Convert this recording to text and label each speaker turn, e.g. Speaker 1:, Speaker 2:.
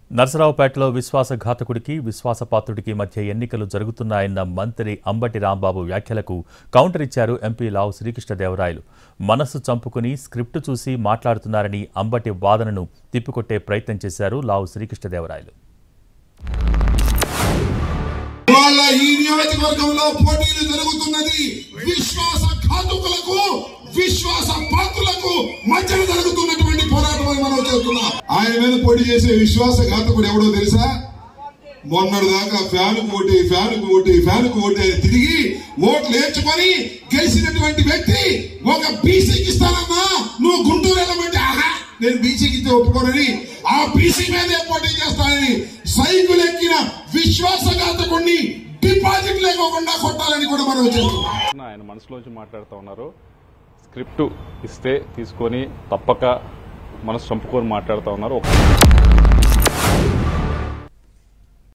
Speaker 1: నరసరావుపేటలో విశ్వాసఘాతకుడికి విశ్వాసపాత్రుడికి మధ్య ఎన్నికలు జరుగుతున్నాయన్న మంత్రి అంబటి రాంబాబు వ్యాఖ్యలకు కౌంటర్ ఇచ్చారు ఎంపీ లావు శ్రీకృష్ణదేవరాయలు మనస్సు చంపుకుని స్క్రిప్టు చూసి మాట్లాడుతున్నారని అంబటి వాదనను తిప్పికొట్టే ప్రయత్నం చేశారు లావు శ్రీకృష్ణదేవరాయలు
Speaker 2: ఇవాళ ఈ నియోజకవర్గంలో పోటీలు జరుగుతున్నది విశ్వాస ఘాతుకులకు విశ్వాస పాత్రులకు మధ్యన జరుగుతున్నటువంటి పోరాటం అని మనం చేస్తున్నాం ఆయన మీద పోటీ చేసే విశ్వాస ఘాతకుడు ఎవడో తెలుసా మొన్నటి దాకా ఫ్యాన్ ఓటి ఫ్యాన్ ఓటి ఫ్యాన్ ఓటి అని తిరిగి ఓట్లు వేర్చుకొని గెలిచినటువంటి వ్యక్తి ఒక బీసీకి ఇస్తానన్నా నువ్వు గుంటూరు వెళ్ళమంటే ఆహా నేను బీసీకి ఇస్తే ఒప్పుకోనని ఆ బీసీ మీదే పోటీ చేస్తానని సైకిల్ ఎక్కిన విశ్వాసఘాతకుడిని డిపాజిట్ లేకోకుండా కొట్టాలని కూడా మనం చేస్తున్నాం
Speaker 3: ఆయన మనసులోంచి మాట్లాడుతూ ఉన్నారు స్క్రిప్ట్ ఇస్తే తీసుకొని తప్పక మనసు చంపుకొని మాట్లాడుతూ ఉన్నారు ఒక